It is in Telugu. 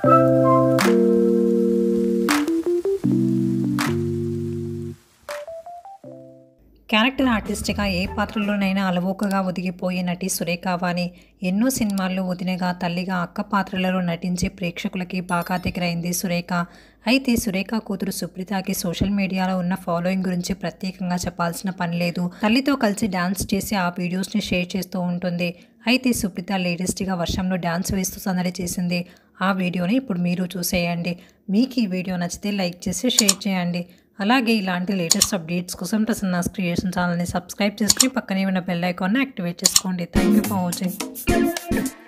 క్యారెక్టర్ ఆర్టిస్ట్గా ఏ పాత్రలోనైనా అలవోకగా ఒదిగిపోయే నటి సురేఖ వాణి ఎన్నో సినిమాల్లో వదినగా తల్లిగా అక్క పాత్రలలో నటించి ప్రేక్షకులకి బాగా దగ్గరైంది సురేఖ అయితే సురేఖ కూతురు సుప్రీతకి సోషల్ మీడియాలో ఉన్న ఫాలోయింగ్ గురించి ప్రత్యేకంగా చెప్పాల్సిన పని లేదు తల్లితో కలిసి డాన్స్ చేసి ఆ వీడియోస్ని షేర్ చేస్తూ ఉంటుంది అయితే సుప్రీత లేటెస్ట్గా వర్షంలో డాన్స్ వేస్తూ సందడి చేసింది ఆ వీడియోని ఇప్పుడు మీరు చూసేయండి మీకు ఈ వీడియో నచ్చితే లైక్ చేసి షేర్ చేయండి అలాగే ఇలాంటి లేటెస్ట్ అప్డేట్స్ కోసం ప్రసన్నాస్ క్రియేషన్ ఛానల్ని సబ్స్క్రైబ్ చేసుకుని పక్కనే ఉన్న బెల్ ఐకాన్ని యాక్టివేట్ చేసుకోండి థ్యాంక్ యూ ఫర్ వాచింగ్